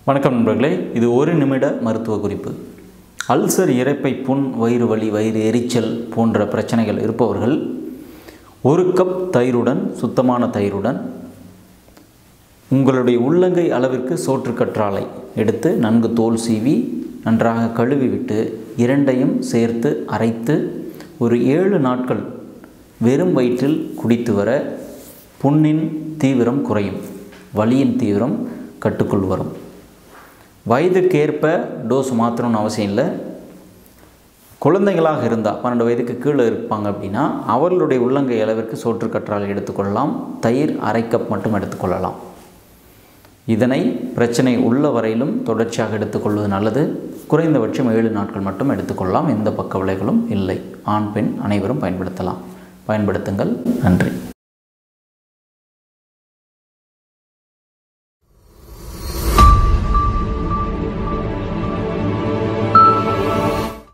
வணக்கம் நண்பர்களே இது ஒரு நிமிட மருத்துவ குறிப்பு அல்சர் இரைப்பை புண் வயிறு வலி வயிறு எரிச்சல் போன்ற பிரச்சனைகள் இருப்பவர்கள் ஒரு கப் தயிருடன் சுத்தமான தயிருடன் உங்களுடைய உள்ளங்கை அளவிற்கு சோற்று கற்றாழை எடுத்து நன்கு தோல் சீவி நன்றாக கழுவி விட்டு இரண்டையும் சேர்த்து அரைத்து ஒரு ஏழு நாட்கள் வெறும் வயிற்றில் குடித்து வர புண்ணின் தீவிரம் குறையும் வலியின் தீவிரம் கட்டுக்குள் வரும் வயதுக்கேற்ப டோஸ் மாற்றணும்னு அவசியம் இல்லை குழந்தைகளாக இருந்தால் பன்னெண்டு வயதுக்கு கீழே இருப்பாங்க அப்படின்னா அவர்களுடைய உள்ளங்கை அளவிற்கு சோற்று கற்றாழை எடுத்துக்கொள்ளலாம் தயிர் அரை கப் மட்டும் எடுத்துக்கொள்ளலாம் இதனை பிரச்சனை உள்ள வரையிலும் தொடர்ச்சியாக எடுத்துக்கொள்வது நல்லது குறைந்தபட்சம் ஏழு நாட்கள் மட்டும் எடுத்துக்கொள்ளலாம் எந்த பக்க விளைவுகளும் இல்லை ஆண் பெண் அனைவரும் பயன்படுத்தலாம் பயன்படுத்துங்கள் நன்றி